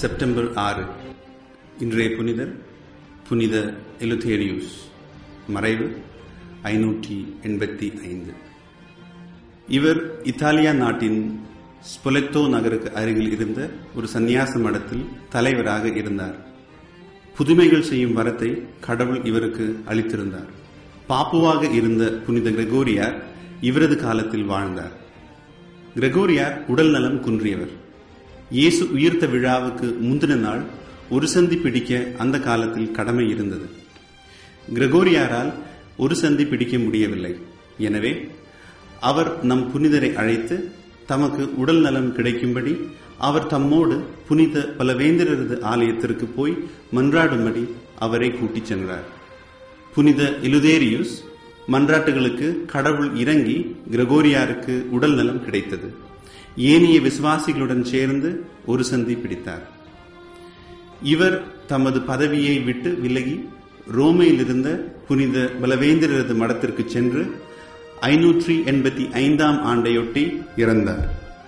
September ஆறு இன்றைய புனிதர் புனித எலுதேரியூஸ் மறைவு ஐநூற்றி எண்பத்தி ஐந்து இவர் இத்தாலியா நாட்டின் ஸ்பொலெத்தோ நகருக்கு அருகில் இருந்த ஒரு சந்நியாச மடத்தில் தலைவராக இருந்தார் புதுமைகள் செய்யும் வரத்தை கடவுள் இவருக்கு அளித்திருந்தார் பாப்புவாக இருந்த புனித கிரெகோரியார் இவரது காலத்தில் வாழ்ந்தார் கிரெகோரியார் உடல் நலம் குன்றியவர் இயேசு உயிர்த்த விழாவுக்கு முந்தின நாள் ஒரு சந்தி பிடிக்க அந்த காலத்தில் கடமை இருந்தது கிரெகோரியாரால் ஒரு சந்தி பிடிக்க முடியவில்லை எனவே அவர் நம் புனிதரை அழைத்து தமக்கு உடல் நலம் கிடைக்கும்படி அவர் தம்மோடு புனித பலவேந்திரரது ஆலயத்திற்கு போய் மன்றாடும்படி அவரை கூட்டிச் சென்றார் புனித இலுதேரியுஸ் மன்றாட்டுகளுக்கு கடவுள் இறங்கி கிரகோரியாருக்கு உடல் நலம் கிடைத்தது ஏனைய விசுவாசிகளுடன் சேர்ந்து ஒரு சந்தி பிடித்தார் இவர் தமது பதவியை விட்டு விலகி ரோமையில் இருந்த புனித பலவேந்திரரது மடத்திற்கு சென்று ஐநூற்றி எண்பத்தி ஐந்தாம் ஆண்டையொட்டி இறந்தார்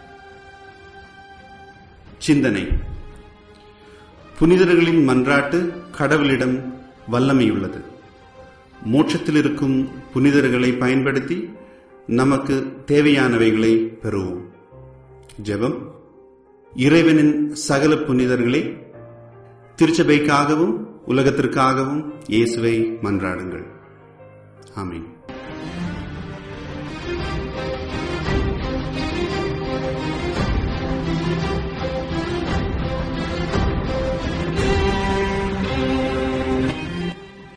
சிந்தனை புனிதர்களின் மன்றாட்டு கடவுளிடம் வல்லமையுள்ளது மோட்சத்தில் இருக்கும் புனிதர்களை பயன்படுத்தி நமக்கு தேவையானவைகளை பெறுவோம் ஜெபம் இறைவனின் சகல புனிதர்களே திருச்சபைக்காகவும் உலகத்திற்காகவும் இயேசுவை மன்றாடுங்கள் ஆமீன்